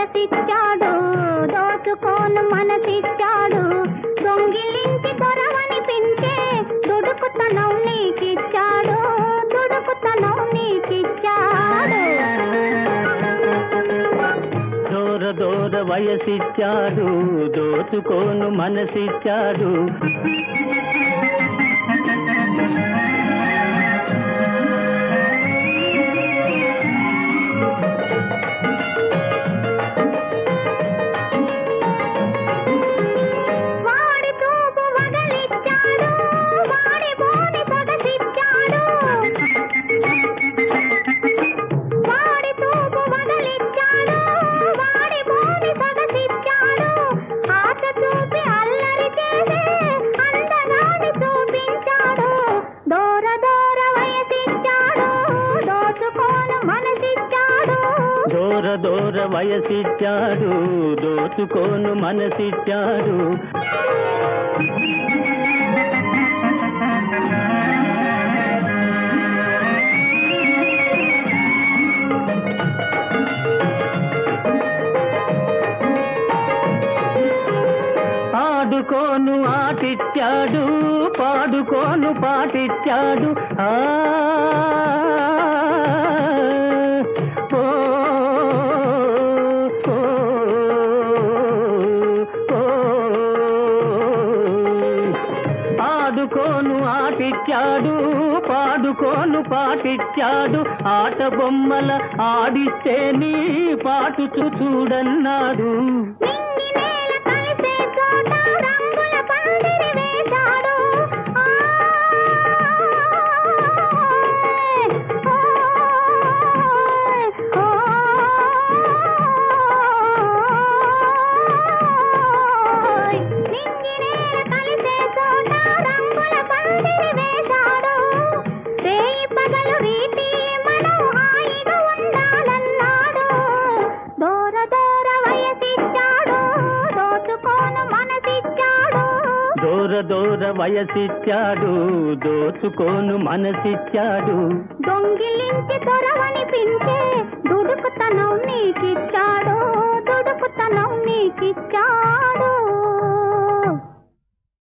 వయసిచ్చాడు దోచుకోను మనసిచ్చాడు దొంగిలించి దొరవనిపించే దుడుకుతనం నీకిచ్చాడు దుడుకుతనం నీకిచ్చాడు దూర దూర వయసిచ్చాడు దోచుకోను మనసిచ్చాడు వాడి చూపు వగలిచ్చాడు వాడి బోని సొగసిచ్చాడు వాడి చూపు వగలిచ్చాడు వాడి బోని సొగసిచ్చాడు ఆశ చూపి అల్లరి చేసే అందగాని చూపించాడు దూర దూర వయసిచ్చాడు దోచుకోను మనసిచ్చాడు దూర దూర వయసిచ్చాడు దోచుకోను మనసిచ్చాడు ఆడుకోను ఆటిచ్చాడు పాడుకోను పాటిచ్చాడు ఆ ఓ, ఓ, ఓ, ఆడుకోను ఆటిచ్చాడు పాడుకోను పాటిచ్చాడు ఆట బొమ్మల ఆడిస్తే నీ పాటు చూడన్నాడు నింగి నేల కలిసే చోట రంగుల పందిరి వేశాడు ఓయ్, ఓయ్. నింగి నేల కలిసే చోట రంగుల పందిరి వేశాడు రేయి పగలు రీతి మనం హాయిగా ఉండాలన్నాడు దూర దూర వయసిచ్చాడు దోచుకోను మనసిచ్చాడు దూర దూర వయసిచ్చాడు దోచుకోను మనసిచ్చాడు దొంగిలించి దొరవనిపించే దుడుకుతనం నీకిచ్చాడు దుడుకుతనం నీకిచ్చాడు